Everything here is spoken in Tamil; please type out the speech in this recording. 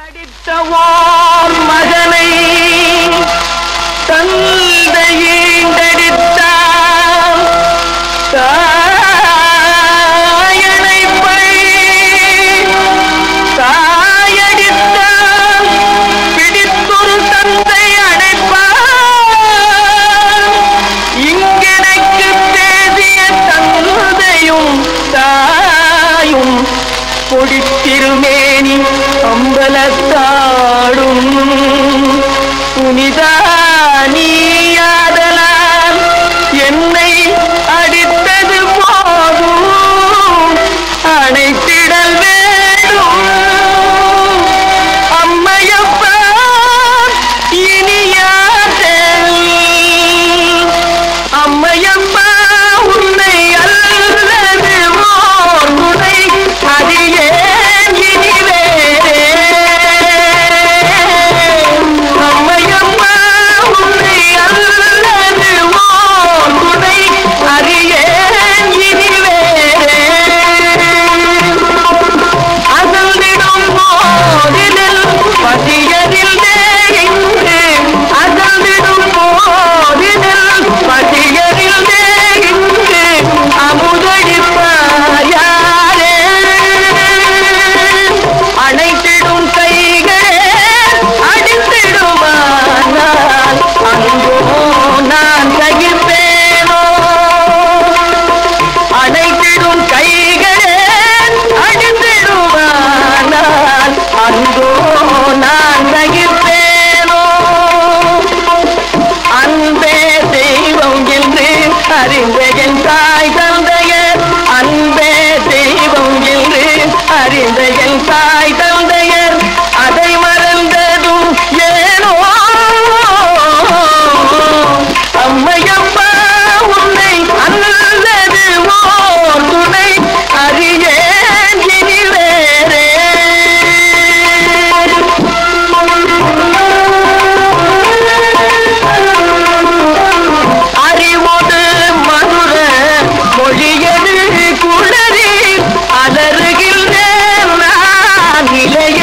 அடித்தவோர் மகனை தந்தை ஈண்டெடுத்தான் தாயணைப்பை தாயடித்தான் பிடித்தொரு தந்தை அடைப்பான் இங்கெனக்கு பேசிய தந்தையும் தாயும் கொடித்திருமேனி அம்பலத்தாடும் புனிதா நீயாதலால் என்னை அடித்தது போதும் அணைத்திடல் வேண்டும் அம்மையப்பா இனியாதல் அம்மையம்மா உன்னை அல்லது ஓர் துணை அது ஏன் இனி வேறே அம்மையம்மா உன்னை அல்லது ஓர் துணை அது ஏன் இனி வேறே அகழ்ந்திடும் போதிலில் பசியதில் இங்கு அகழ்ந்திடும் போதிலில் பசியதில் இங்கு அமுதடிப்பாயாரே அணைத்திடும் கைகளே அடித்திடுமானால் அங்கோ நான் சகிப்பேனோ அணைத்திடும் கைகளே அடித்திடுமானால் அங்கோ நான் சகிப்பேனோ அன்பே தெய்வம் என்று அறிந்த என் தாய் தந்தையர் அன்பே தெய்வம் என்று அறிந்த என் தாய் தந்தையர் அதை மறந்ததும் ஏனோ அம்மையம்மா உன்னை அல்லது ஓர் துணை அறியேன் இனி வேறே அறிவோடு மதுர மொழியது குளறி அலறுகின்றேன் நான் நிலை